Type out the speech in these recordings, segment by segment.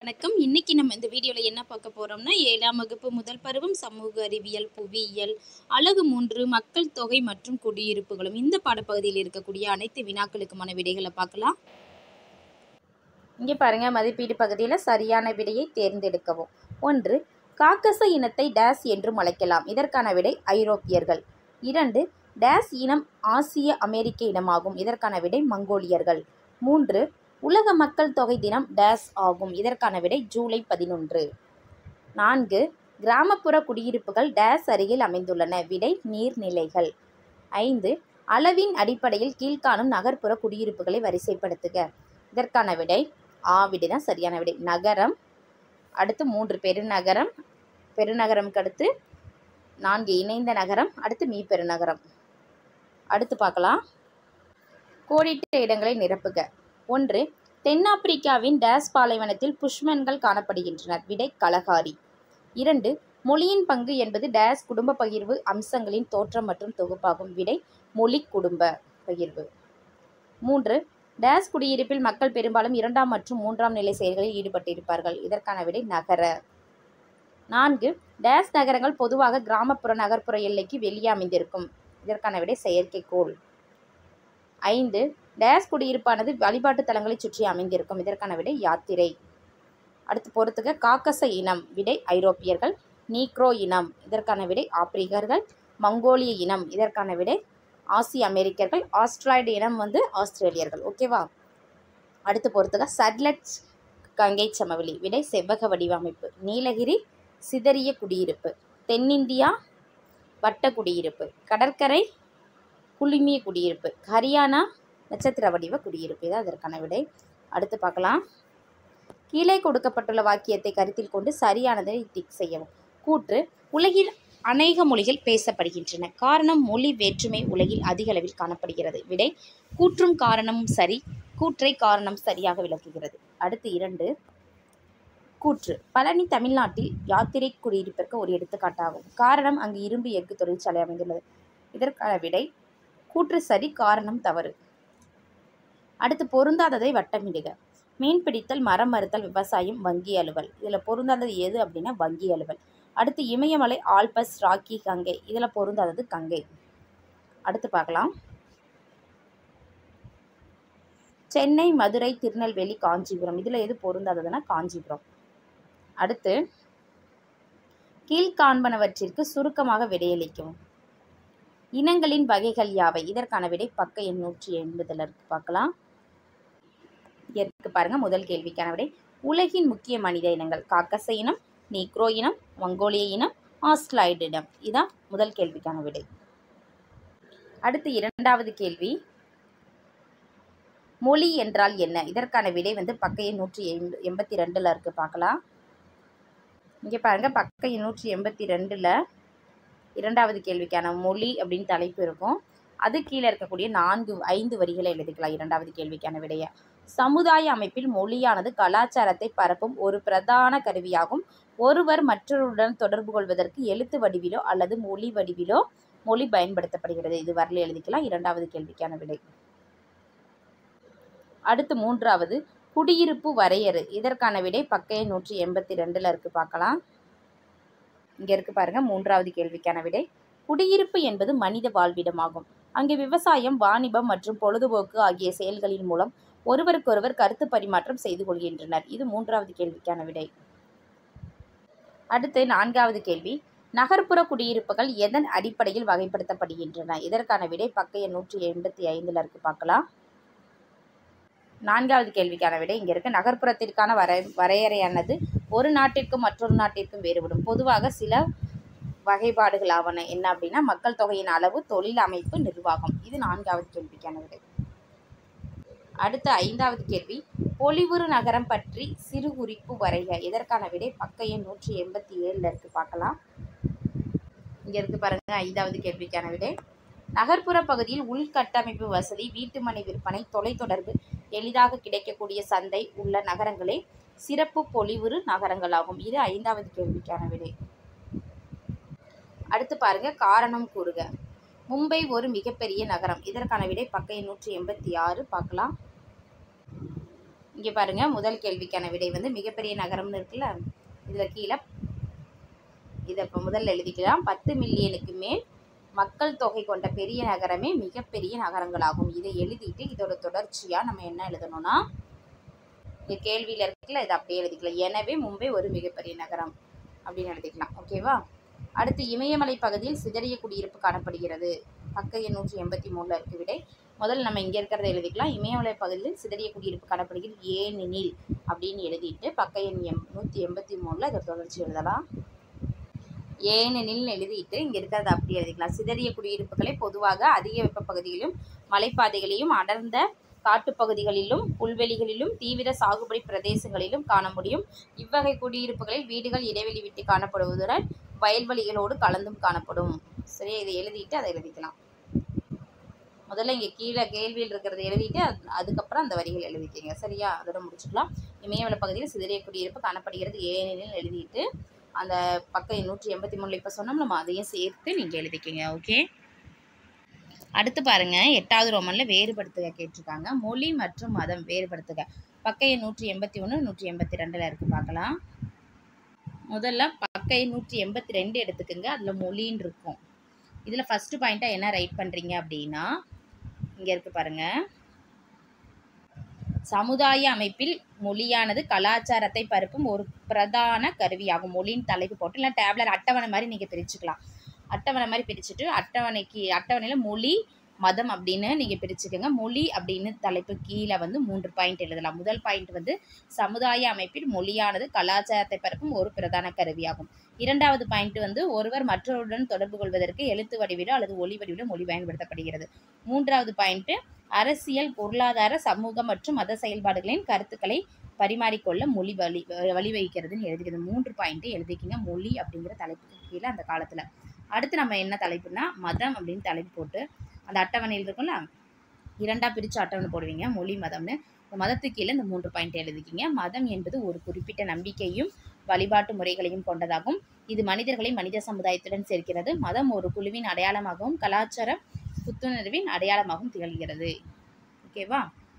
வணக்கம் இன்னைக்கு நம்ம இந்த வீடியோவில் என்ன பார்க்க போறோம்னா ஏழாம் வகுப்பு முதல் பருவம் சமூக அறிவியல் புவியியல் அழகு மூன்று மக்கள் தொகை மற்றும் குடியிருப்புகளும் இந்த பாடப்பகுதியில் இருக்கக்கூடிய அனைத்து வினாக்களுக்குமான விடைகளை பார்க்கலாம் இங்கே பாருங்க மதிப்பீடு பகுதியில் சரியான விடையை தேர்ந்தெடுக்கவும் ஒன்று காக்கச இனத்தை டேஸ் என்றும் அழைக்கலாம் இதற்கான விடை ஐரோப்பியர்கள் இரண்டு டேஸ் இனம் ஆசிய அமெரிக்க இனமாகும் இதற்கான விடை மங்கோலியர்கள் மூன்று உலக மக்கள் தொகை தினம் டேஸ் ஆகும் இதற்கான விடை ஜூலை பதினொன்று நான்கு கிராமப்புற குடியிருப்புகள் டேஸ் அருகில் அமைந்துள்ளன விடை நீர்நிலைகள் ஐந்து அளவின் அடிப்படையில் கீழ்காணும் நகர்ப்புற குடியிருப்புகளை வரிசைப்படுத்துக இதற்கான விடை ஆ விடை தான் சரியான விடை நகரம் அடுத்து மூன்று பெருநகரம் பெருநகரம்க்கு அடுத்து நான்கு இணைந்த நகரம் அடுத்து மீ பெருநகரம் அடுத்து பார்க்கலாம் கோடிட்ட இடங்களை நிரப்புக ஒன்று தென்னாப்பிரிக்காவின் டேஸ் பாலைவனத்தில் புஷ்மன்கள் காணப்படுகின்றனர் விடை கலகாரி இரண்டு மொழியின் பங்கு என்பது டேஸ் குடும்ப பகிர்வு அம்சங்களின் தோற்றம் மற்றும் தொகுப்பாகும் விடை மொழி குடும்ப பகிர்வு மூன்று டேஸ் குடியிருப்பில் மக்கள் பெரும்பாலும் இரண்டாம் மற்றும் மூன்றாம் நிலை செயல்களில் ஈடுபட்டிருப்பார்கள் இதற்கான விடை நகர நான்கு டேஸ் நகரங்கள் பொதுவாக கிராமப்புற நகர்ப்புற எல்லைக்கு வெளியே அமைந்திருக்கும் இதற்கான விடை செயற்கைக்கோள் ஐந்து டேஸ் குடியிருப்பானது வழிபாட்டு தலங்களை சுற்றி அமைந்திருக்கும் இதற்கான விடை யாத்திரை அடுத்து பொறுத்துக காக்கச இனம் விடை ஐரோப்பியர்கள் நீக்ரோ இனம் இதற்கான விடை ஆப்பிரிக்கர்கள் மங்கோலிய இனம் இதற்கான விடை ஆசிய அமெரிக்கர்கள் ஆஸ்திராய்டு இனம் வந்து ஆஸ்திரேலியர்கள் ஓகேவா அடுத்து பொறுத்துக சட்லட் கங்கை சமவெளி விடை செவ்வக வடிவமைப்பு நீலகிரி சிதறிய குடியிருப்பு தென்னிந்தியா வட்ட குடியிருப்பு கடற்கரை குழுமிய குடியிருப்பு ஹரியானா நட்சத்திர வடிவ குடியிருப்பு இது அதற்கான விடை அடுத்து பார்க்கலாம் கீழே கொடுக்கப்பட்டுள்ள வாக்கியத்தை கருத்தில் கொண்டு சரியானதை டிக் செய்யவும் கூற்று உலகில் அநேக மொழிகள் பேசப்படுகின்றன காரணம் மொழி வேற்றுமை உலகில் அதிக அளவில் காணப்படுகிறது விடை கூற்றும் காரணமும் சரி கூற்றை காரணம் சரியாக விளக்குகிறது அடுத்து இரண்டு கூற்று பழனி தமிழ்நாட்டில் யாத்திரை குடியிருப்பிற்கு ஒரு எடுத்துக்காட்டாகும் காரணம் அங்கு இரும்பு எஃகு தொழிற்சாலை அமைந்துள்ளது இதற்கான விடை கூற்று சரி காரணம் தவறு அடுத்து பொருந்தாததை வட்டமிடுக மீன்பிடித்தல் மரம் மறுத்தல் விவசாயம் வங்கி அலுவல் இதில் பொருந்தாதது எது அப்படின்னா வங்கி அலுவல் அடுத்து இமயமலை ஆல்பஸ் ராக்கி கங்கை இதில் பொருந்தாதது கங்கை அடுத்து பார்க்கலாம் சென்னை மதுரை திருநெல்வேலி காஞ்சிபுரம் இதில் எது பொருந்தாததுன்னா காஞ்சிபுரம் அடுத்து கீழ்காண்பனவற்றிற்கு சுருக்கமாக விடையளிக்கவும் இனங்களின் வகைகள் யாவை இதற்கான விடை பக்க எண்ணூற்றி எண்பதில் இருக்கு பார்க்கலாம் இருக்கு பாருங்க முதல் கேள்விக்கான விடை உலகின் முக்கிய மனித இனங்கள் காக்கச இனம் நீக்ரோ இனம் மங்கோலிய இனம் ஆஸ்ட்ராய்டு இனம் இதான் முதல் கேள்விக்கான விடை அடுத்து இரண்டாவது கேள்வி மொழி என்றால் என்ன இதற்கான விடை வந்து பக்க எண் நூற்றி எண்ப எண்பத்தி ரெண்டில் இருக்கு பார்க்கலாம் இங்கே பாருங்க பக்க எண் நூற்றி எண்பத்தி ரெண்டில் இரண்டாவது கேள்விக்கான மொழி அப்படின்னு தலைப்பு இருக்கும் அது கீழே இருக்கக்கூடிய நான்கு ஐந்து வரிகளை எழுதிக்கலாம் இரண்டாவது கேள்விக்கான விடைய சமுதாய அமைப்பில் மொழியானது கலாச்சாரத்தை பரப்பும் ஒரு பிரதான கருவியாகும் ஒருவர் மற்றொருடன் தொடர்பு கொள்வதற்கு எழுத்து வடிவிலோ அல்லது மொழி வடிவிலோ மொழி பயன்படுத்தப்படுகிறது இது வரல எழுதிக்கலாம் இரண்டாவது கேள்விக்கான விடை அடுத்து மூன்றாவது குடியிருப்பு வரையறு இதற்கான விடை பக்கைய நூற்றி எண்பத்தி ரெண்டில் இருக்கு பார்க்கலாம் இங்கே இருக்கு பாருங்க மூன்றாவது கேள்விக்கான விடை குடியிருப்பு என்பது மனித வாழ்விடமாகும் அங்கு விவசாயம் வாணிபம் மற்றும் பொழுதுபோக்கு ஆகிய செயல்களின் மூலம் ஒருவருக்கொருவர் கருத்து பரிமாற்றம் செய்து கொள்கின்றனர் இது மூன்றாவது கேள்விக்கான விடை அடுத்து நான்காவது கேள்வி நகர்ப்புற குடியிருப்புகள் எதன் அடிப்படையில் வகைப்படுத்தப்படுகின்றன இதற்கான விடை பக்கைய நூற்றி எண்பத்தி ஐந்தில் இருக்கு பார்க்கலாம் நான்காவது கேள்விக்கான விடை இங்கே இருக்கு நகர்ப்புறத்திற்கான வரை வரையறையானது ஒரு நாட்டிற்கும் மற்றொரு நாட்டிற்கும் வேறுபடும் பொதுவாக சில வகைப்பாடுகள் ஆவன என்ன அப்படின்னா மக்கள் தொகையின் அளவு தொழில் அமைப்பு நிர்வாகம் இது நான்காவது கேள்விக்கான விடை அடுத்த ஐந்தாவது கேள்வி பொலிவுறு நகரம் பற்றி சிறு குறிப்பு வரைக இதற்கான விடை பக்க எண் நூற்றி எண்பத்தி ஏழில் இருக்கு பார்க்கலாம் இங்கே இருக்கு பாருங்க ஐந்தாவது கேள்விக்கான விடை நகர்ப்புற பகுதியில் உள்கட்டமைப்பு வசதி வீட்டுமனை விற்பனை தொலைத்தொடர்பு எளிதாக கிடைக்கக்கூடிய சந்தை உள்ள நகரங்களே சிறப்பு பொலிவுறு நகரங்களாகும் இது ஐந்தாவது கேள்விக்கான விடை அடுத்து பாருங்க காரணம் கூறுக மும்பை ஒரு மிகப்பெரிய நகரம் இதற்கான விடை பக்க நூற்றி எண்பத்தி ஆறு பார்க்கலாம் இங்கே பாருங்க முதல் கேள்விக்கான விடை வந்து மிகப்பெரிய நகரம்னு இருக்குல்ல இதில் கீழே இதை இப்போ முதல்ல எழுதிக்கலாம் பத்து மில்லியனுக்கு மேல் மக்கள் தொகை கொண்ட பெரிய நகரமே மிகப்பெரிய நகரங்களாகும் இதை எழுதிட்டு இதோட தொடர்ச்சியாக நம்ம என்ன எழுதணும்னா இங்கே கேள்வியில் இருக்குல்ல இதை அப்படியே எழுதிக்கலாம் எனவே மும்பை ஒரு மிகப்பெரிய நகரம் அப்படின்னு எழுதிக்கலாம் ஓகேவா அடுத்து இமயமலை பகுதியில் சிதறிய குடியிருப்பு காணப்படுகிறது பக்க எண் நூற்றி எண்பத்தி மூணில் இருக்கு விடை முதல்ல நம்ம இங்கே இருக்கிறத எழுதிக்கலாம் இமயமலை பகுதியில் சிதறிய குடியிருப்பு காணப்படுகிறது ஏனெனில் அப்படின்னு எழுதிட்டு பக்க எண் எம் நூற்றி எண்பத்தி மூணில் இதோட தொடர்ச்சி எழுதலாம் ஏனெனில் எழுதிட்டு இங்கே இருக்கிறத அப்படி எழுதிக்கலாம் சிதறிய குடியிருப்புகளை பொதுவாக அதிக வெப்ப பகுதிகளிலும் மலைப்பாதைகளிலும் அடர்ந்த காட்டுப்பகுதிகளிலும் புல்வெளிகளிலும் தீவிர சாகுபடி பிரதேசங்களிலும் காண முடியும் இவ்வகை குடியிருப்புகளில் வீடுகள் இடைவெளி விட்டு காணப்படுவதுடன் வயல்வெளிகளோடு கலந்தும் காணப்படும் சரி இதை எழுதிட்டு அதை எழுதிக்கலாம் முதல்ல இங்கே கீழே கேள்வியில் இருக்கிறத எழுதிட்டு அது- அதுக்கப்புறம் அந்த வரிகள் எழுதிட்டீங்க சரியா அதோட முடிச்சுக்கலாம் இமயமலை பகுதியில் சிதறிய குடியிருப்பு காணப்படுகிறது ஏனெனில் எழுதிட்டு அந்த பக்கம் நூற்றி எண்பத்தி மூணில் இப்போ சொன்னோம் நம்ம அதையும் சேர்த்து நீங்கள் எழுதிக்கிங்க ஓகே அடுத்து பாருங்க எட்டாவது ரோமனில் வேறுபடுத்துக கேட்டிருக்காங்க மொழி மற்றும் மதம் வேறுபடுத்துக பக்க எண் நூற்றி எண்பத்தி ஒன்று நூற்றி எண்பத்தி ரெண்டில் இருக்கு பார்க்கலாம் முதல்ல பக்க எண் நூற்றி எண்பத்தி ரெண்டு எடுத்துக்கோங்க அதில் மொழின்னு இருக்கும் இதில் ஃபஸ்ட்டு பாயிண்ட்டாக என்ன ரைட் பண்ணுறீங்க அப்படின்னா இங்கே இருக்கு பாருங்க சமுதாய அமைப்பில் மொழியானது கலாச்சாரத்தை பரப்பும் ஒரு பிரதான கருவியாகும் மொழியின் தலைப்பு போட்டு இல்லை டேப்லெட் அட்டவணை மாதிரி நீங்கள் பிரிச்சுக்கலாம் அட்டவணை மாதிரி பிரிச்சுட்டு அட்டவணைக்கு அட்டவணையில் மொழி மதம் அப்படின்னு நீங்கள் பிரிச்சுக்கோங்க மொழி அப்படின்னு தலைப்பு கீழே வந்து மூன்று பாயிண்ட் எழுதலாம் முதல் பாயிண்ட் வந்து சமுதாய அமைப்பில் மொழியானது கலாச்சாரத்தை பரப்பும் ஒரு பிரதான கருவியாகும் இரண்டாவது பாயிண்ட் வந்து ஒருவர் மற்றவருடன் தொடர்பு கொள்வதற்கு எழுத்து வடிவிலோ அல்லது ஒலி வடிவிலோ மொழி பயன்படுத்தப்படுகிறது மூன்றாவது பாயிண்ட் அரசியல் பொருளாதார சமூக மற்றும் மத செயல்பாடுகளின் கருத்துக்களை பரிமாறிக்கொள்ள மொழி வழி வழிவகிக்கிறதுன்னு எழுதிக்கிறது மூன்று பாயிண்ட்டு எழுதிக்கிங்க மொழி அப்படிங்கிற தலைப்புக்கு கீழே அந்த காலத்தில் அடுத்து நம்ம என்ன தலைப்புனா மதம் அப்படின்னு தலைப்பு போட்டு அந்த அட்டவணையில் இருக்கும்ல இரண்டா பிரித்து அட்டவணை போடுவீங்க மொழி மதம்னு இந்த மதத்துக்கு கீழே இந்த மூன்று பாயிண்ட் எழுதிக்கிங்க மதம் என்பது ஒரு குறிப்பிட்ட நம்பிக்கையும் வழிபாட்டு முறைகளையும் கொண்டதாகும் இது மனிதர்களை மனித சமுதாயத்துடன் சேர்க்கிறது மதம் ஒரு குழுவின் அடையாளமாகவும் கலாச்சார புத்துணர்வின் அடையாளமாகவும் திகழ்கிறது ஓகேவா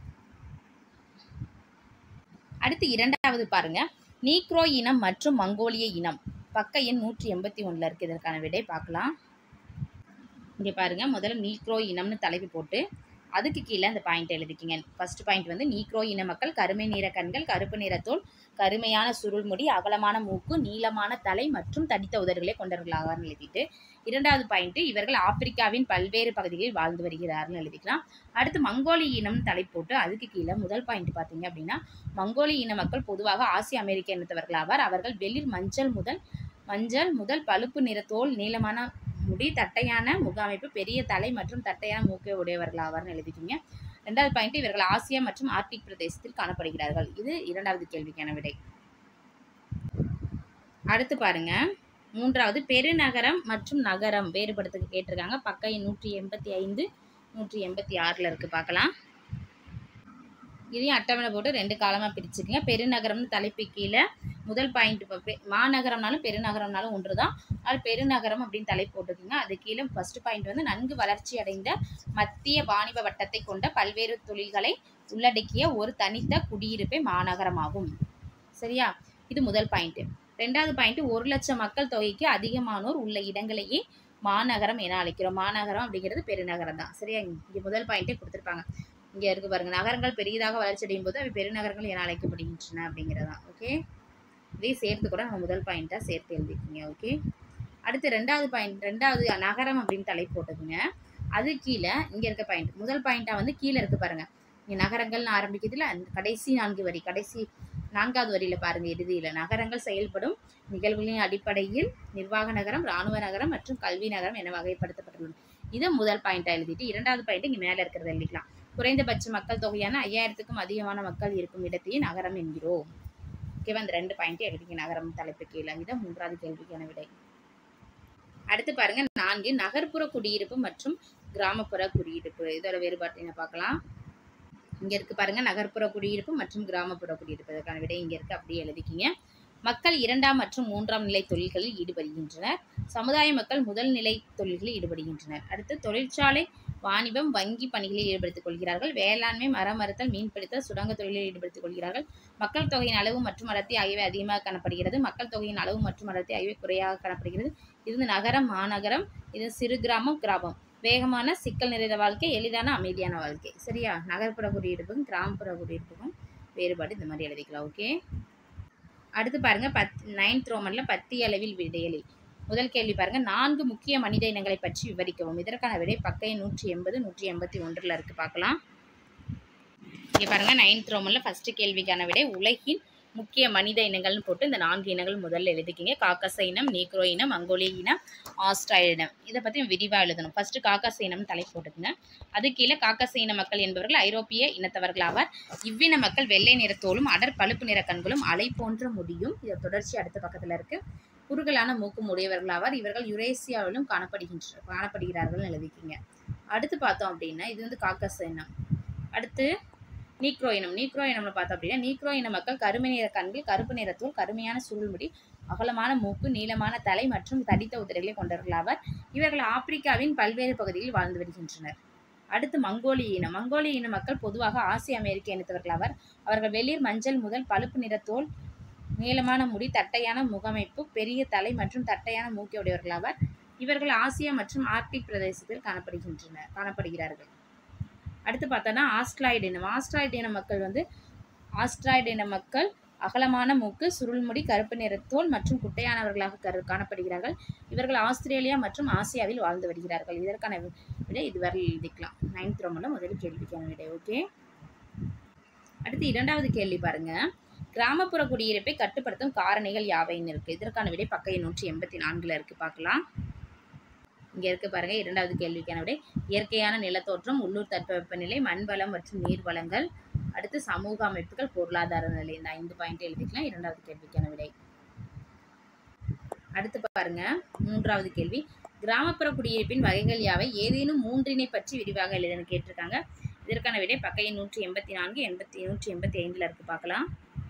அடுத்து இரண்டாவது பாருங்க நீக்ரோ இனம் மற்றும் மங்கோலிய இனம் பக்க எண் நூற்றி எண்பத்தி ஒன்றில் இருக்குது இதற்கான விடை பார்க்கலாம் இங்கே பாருங்க முதல்ல நீக்ரோ இனம்னு தலைப்பு போட்டு அதுக்கு கீழே அந்த பாயிண்ட் எழுதிக்கிங்க ஃபர்ஸ்ட் பாயிண்ட் வந்து நீக்ரோ இன மக்கள் கருமை நிற கண்கள் கருப்பு நிற தோல் கருமையான சுருள் முடி அகலமான மூக்கு நீளமான தலை மற்றும் தடித்த உதடுகளை கொண்டவர்களாக எழுதிட்டு இரண்டாவது பாயிண்ட் இவர்கள் ஆப்பிரிக்காவின் பல்வேறு பகுதிகளில் வாழ்ந்து வருகிறார்னு எழுதிக்கலாம் அடுத்து மங்கோலி இனம் தலை போட்டு அதுக்கு கீழே முதல் பாயிண்ட் பார்த்தீங்க அப்படின்னா மங்கோலி இன மக்கள் பொதுவாக ஆசிய அமெரிக்க இனத்தவர்கள் ஆவார் அவர்கள் வெளிர் மஞ்சள் முதல் மஞ்சள் முதல் பழுப்பு நிற தோல் நீளமான முடி தட்டையான முக அமைப்பு பெரிய தலை மற்றும் தட்டையான மூக்கை உடையவர்கள் ஆவார்னு எழுதிக்கிங்க ரெண்டாவது பாயிண்ட் இவர்கள் ஆசியா மற்றும் ஆர்டிக் பிரதேசத்தில் காணப்படுகிறார்கள் இது இரண்டாவது கேள்விக்கான விடை அடுத்து பாருங்க மூன்றாவது பெருநகரம் மற்றும் நகரம் வேறுபடுத்துக்கு கேட்டிருக்காங்க பக்க எண் நூற்றி எண்பத்தி ஐந்து நூற்றி எண்பத்தி ஆறில் இருக்குது பார்க்கலாம் இதையும் அட்டவணை போட்டு ரெண்டு காலமாக பிரிச்சுக்கங்க பெருநகரம்னு தலைப்பு கீழே முதல் பாயிண்ட் இப்போ பெ மாநகரம்னாலும் பெருநகரம்னாலும் ஒன்று தான் அது பெருநகரம் அப்படின்னு தலைப்பு போட்டுக்கோங்க அது கீழே ஃபர்ஸ்ட் பாயிண்ட் வந்து நன்கு வளர்ச்சி அடைந்த மத்திய வாணிப வட்டத்தை கொண்ட பல்வேறு தொழில்களை உள்ளடக்கிய ஒரு தனித்த குடியிருப்பே மாநகரமாகும் சரியா இது முதல் பாயிண்ட் ரெண்டாவது பாயிண்ட் ஒரு லட்சம் மக்கள் தொகைக்கு அதிகமானோர் உள்ள இடங்களையே மாநகரம் என அழைக்கிறோம் மாநகரம் அப்படிங்கிறது பெருநகரம் தான் சரியா இங்கே முதல் பாயிண்டே கொடுத்துருப்பாங்க இங்கே இருக்கு பாருங்க நகரங்கள் பெரியதாக வளர்ச்சி அடையும் போது அவை பெருநகரங்கள் என அழைக்கப்படுகின்றன அப்படிங்கிறதான் ஓகே இதையும் சேர்த்து கூட நம்ம முதல் பாயிண்ட்டாக சேர்த்து எழுதிக்கோங்க ஓகே அடுத்து ரெண்டாவது பாயிண்ட் ரெண்டாவது நகரம் அப்படின்னு தலைப்பு போட்டுக்குங்க அது கீழே இங்கே இருக்க பாயிண்ட் முதல் பாயிண்ட்டாக வந்து கீழே இருக்கு பாருங்க இங்கே நகரங்கள்னு ஆரம்பிக்கிறதுல அந்த கடைசி நான்கு வரி கடைசி நான்காவது வரியில் பாருங்க இறுதியில் நகரங்கள் செயல்படும் நிகழ்வுகளின் அடிப்படையில் நிர்வாக நகரம் இராணுவ நகரம் மற்றும் கல்வி நகரம் என வகைப்படுத்தப்பட்டுள்ளது இதை முதல் பாயிண்டாக எழுதிட்டு இரண்டாவது பாயிண்ட் இங்கே மேலே இருக்கிறத எழுதிக்கலாம் குறைந்தபட்ச மக்கள் தொகையான ஐயாயிரத்துக்கும் அதிகமான மக்கள் இருக்கும் இடத்தையே நகரம் என்கிறோம் ஓகேவா அந்த ரெண்டு பாயிண்ட்டே எழுதிக்க நகரம் தலைப்பு கீழே இதான் மூன்றாவது கேள்விக்கான விடை அடுத்து பாருங்க நான்கு நகர்ப்புற குடியிருப்பு மற்றும் கிராமப்புற குடியிருப்பு இதோட வேறுபாட்டை என்ன பார்க்கலாம் இங்க இருக்கு பாருங்க நகர்ப்புற குடியிருப்பு மற்றும் கிராமப்புற குடியிருப்பு இதற்கான விடை இங்க இருக்கு அப்படியே எழுதிக்கிங்க மக்கள் இரண்டாம் மற்றும் மூன்றாம் நிலை தொழில்களில் ஈடுபடுகின்றனர் சமுதாய மக்கள் முதல் நிலை தொழில்களில் ஈடுபடுகின்றனர் அடுத்து தொழிற்சாலை வாணிபம் வங்கி பணிகளில் ஈடுபடுத்திக் கொள்கிறார்கள் வேளாண்மை மரம் மறுத்தல் மீன்பிடித்தல் சுரங்க தொழிலில் ஈடுபடுத்திக் கொள்கிறார்கள் மக்கள் தொகையின் அளவு மற்றும் அடர்த்தி ஆகியவை அதிகமாக காணப்படுகிறது மக்கள் தொகையின் அளவு மற்றும் அடர்த்தி ஆகியவை குறையாக காணப்படுகிறது இது நகரம் மாநகரம் இது சிறு கிராமம் கிராமம் வேகமான சிக்கல் நிறைந்த வாழ்க்கை எளிதான அமைதியான வாழ்க்கை சரியா நகர்ப்புற குடியிருப்புக்கும் கிராமப்புற குடியிருப்புக்கும் வேறுபாடு இந்த மாதிரி எழுதிக்கலாம் ஓகே அடுத்து பாருங்க பத் நைன்த் ரோமன்ல பத்தி அளவில் விடையலி முதல் கேள்வி பாருங்க நான்கு முக்கிய மனித இனங்களை பற்றி விவரிக்கவும் இதற்கான விடை பக்கை நூற்றி எண்பது நூற்றி எண்பத்தி ஒன்றில் இருக்கு பார்க்கலாம் இங்கே பாருங்க நைன்த் ரோமன்ல ஃபர்ஸ்ட் கேள்விக்கான விடை உலகின் முக்கிய மனித இனங்கள்னு போட்டு இந்த நான்கு இனங்கள் முதல்ல எழுதிக்கிங்க காக்கச இனம் நீக்ரோ இனம் மங்கோலிய இனம் ஆஸ்திரேலிய இனம் இதை பற்றி விரிவாக எழுதணும் ஃபர்ஸ்ட் காக்கச இனம்னு தலைப்பு போட்டுக்கங்க அது கீழே காக்கச இன மக்கள் என்பவர்கள் ஐரோப்பிய இனத்தவர்கள் ஆவார் இவ்வின மக்கள் வெள்ளை நிற தோலும் அடர் பழுப்பு நிற கண்களும் அலை போன்ற முடியும் இது தொடர்ச்சி அடுத்த பக்கத்தில் இருக்கு குறுகலான மூக்கும் உடையவர்கள் ஆவார் இவர்கள் யுரேசியாவிலும் காணப்படுகின்ற காணப்படுகிறார்கள் எழுதிக்கிங்க அடுத்து பார்த்தோம் அப்படின்னா இது வந்து காக்கச இனம் அடுத்து நீக்ரோ இனம் நீக்ரோ இனம்னு பார்த்தோம் அப்படின்னா நீக்ரோ இன மக்கள் கருமை நிற கண்கள் கருப்பு நிறத்தோல் கருமையான சுருள்முடி அகலமான மூக்கு நீளமான தலை மற்றும் தடித்த உதிரைகளை கொண்டவர்கள் ஆவர் இவர்கள் ஆப்பிரிக்காவின் பல்வேறு பகுதிகளில் வாழ்ந்து வருகின்றனர் அடுத்து மங்கோலிய இனம் மங்கோலிய இன மக்கள் பொதுவாக ஆசிய அமெரிக்க இனத்தவர்கள் ஆவர் அவர்கள் வெளிர் மஞ்சள் முதல் பழுப்பு நிற தோல் நீளமான முடி தட்டையான முகமைப்பு பெரிய தலை மற்றும் தட்டையான மூக்கை உடையவர்கள் ஆவர் இவர்கள் ஆசியா மற்றும் ஆர்க்டிக் பிரதேசத்தில் காணப்படுகின்றனர் காணப்படுகிறார்கள் அடுத்து பார்த்தோன்னா ஆஸ்ட்ராய்டு இனம் ஆஸ்ட்ராய்டு இன மக்கள் வந்து ஆஸ்ட்ராய்டு இன மக்கள் அகலமான மூக்கு சுருள்முடி கருப்பு நிற தோல் மற்றும் குட்டையானவர்களாக கரு காணப்படுகிறார்கள் இவர்கள் ஆஸ்திரேலியா மற்றும் ஆசியாவில் வாழ்ந்து வருகிறார்கள் இதற்கான வி- விடை இதுவரை எழுதிக்கலாம் நைன்த் ரோமில் முதல் கேள்விக்கான விடை ஓகே அடுத்து இரண்டாவது கேள்வி பாருங்க கிராமப்புற குடியிருப்பை கட்டுப்படுத்தும் காரணிகள் யாவைன்னு இருக்கு இதற்கான விடை பக்கம் நூற்றி எண்பத்தி நான்குல இருக்கு பார்க்கலாம் இங்க இருக்கு பாருங்க இரண்டாவது கேள்விக்கான விடை இயற்கையான நிலத்தோற்றம் உள்ளூர் தட்பவெப்பநிலை மண் வளம் மற்றும் நீர் வளங்கள் அடுத்து சமூக அமைப்புகள் பொருளாதார நிலை இந்த ஐந்து பாயிண்ட் எழுதிக்கலாம் இரண்டாவது கேள்விக்கான விடை அடுத்து பாருங்க மூன்றாவது கேள்வி கிராமப்புற குடியிருப்பின் வகைகள் யாவை ஏதேனும் மூன்றினை பற்றி விரிவாக எழுதுன்னு கேட்டிருக்காங்க இதற்கான விடை பக்கைய நூற்றி எண்பத்தி நான்கு எண்பத்தி நூற்றி எண்பத்தி ஐந்துல இருக்கு பார்க்கலாம்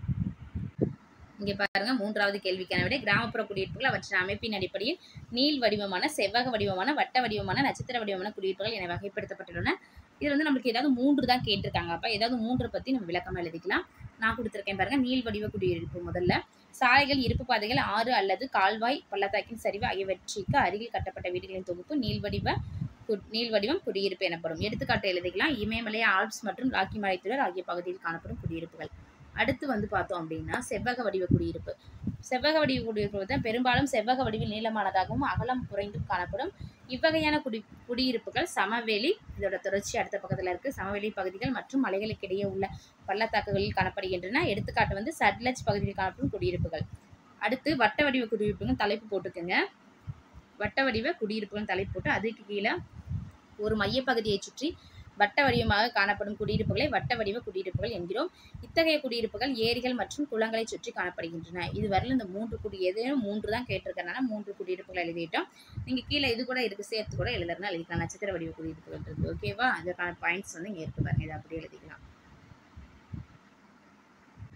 இங்கே பாருங்க மூன்றாவது கேள்விக்கான விடை கிராமப்புற குடியிருப்புகள் அவற்றின் அமைப்பின் அடிப்படையில் நீள் வடிவமான செவ்வக வடிவமான வட்ட வடிவமான நட்சத்திர வடிவமான குடியிருப்புகள் என வகைப்படுத்தப்பட்டுள்ளன இது வந்து நம்மளுக்கு ஏதாவது மூன்று தான் கேட்டிருக்காங்க அப்போ ஏதாவது மூன்று பற்றி நம்ம விளக்கமாக எழுதிக்கலாம் நான் கொடுத்துருக்கேன் பாருங்க நீள் வடிவ குடியிருப்பு முதல்ல சாலைகள் இருப்பு பாதைகள் ஆறு அல்லது கால்வாய் பள்ளத்தாக்கின் சரிவு ஆகியவற்றிற்கு அருகில் கட்டப்பட்ட வீடுகளின் தொகுப்பு நீள் வடிவ கு- நீள் வடிவம் குடியிருப்பு எனப்படும் எடுத்துக்காட்டு எழுதிக்கலாம் இமயமலை ஆல்ப்ஸ் மற்றும் ராக்கி மலைத்தொடர் ஆகிய பகுதியில் காணப்படும் குடியிருப்புகள் அடுத்து வந்து பார்த்தோம் அப்படின்னா செவ்வக வடிவ குடியிருப்பு செவ்வக வடிவ குடியிருப்பு வந்து பெரும்பாலும் செவ்வக வடிவில் நீளமானதாகவும் அகலம் குறைந்தும் காணப்படும் இவ்வகையான குடி குடியிருப்புகள் சமவெளி இதோட தொடர்ச்சி அடுத்த பக்கத்தில் இருக்கு சமவெளி பகுதிகள் மற்றும் மலைகளுக்கு இடையே உள்ள பள்ளத்தாக்குகளில் காணப்படுகின்றன எடுத்துக்காட்டு வந்து சட்லஜ் பகுதியில் காணப்படும் குடியிருப்புகள் அடுத்து வட்ட வடிவ குடியிருப்புகள் தலைப்பு போட்டுக்கோங்க வட்ட வடிவ குடியிருப்புகள் தலைப்பு போட்டு அதுக்கு கீழே ஒரு மையப்பகுதியை சுற்றி வட்ட வடிவமாக காணப்படும் குடியிருப்புகளை வட்ட வடிவ குடியிருப்புகள் என்கிறோம் இத்தகைய குடியிருப்புகள் ஏரிகள் மற்றும் குளங்களை சுற்றி காணப்படுகின்றன இதுவரையில் இந்த மூன்று குடி ஏதேனும் மூன்று தான் கேட்டிருக்கனால மூன்று குடியிருப்புகள் எழுதிட்டோம் நீங்கள் கீழே இது கூட இருக்கு சேர்த்து கூட எழுதுறதுனா எழுதிக்கலாம் நட்சத்திர வடிவ குடியிருப்புகள் இருக்கு ஓகேவா அதற்கான பாயிண்ட்ஸ் வந்து இங்கே இருக்கு பாருங்க இதை அப்படியே எழுதிக்கலாம்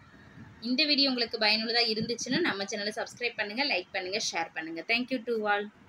இந்த வீடியோ உங்களுக்கு பயனுள்ளதாக இருந்துச்சுன்னா நம்ம சேனலை சப்ஸ்கிரைப் பண்ணுங்கள் லைக் பண்ணுங்கள் ஷேர் பண்ணுங்கள் தேங்க்யூ டு ஆல்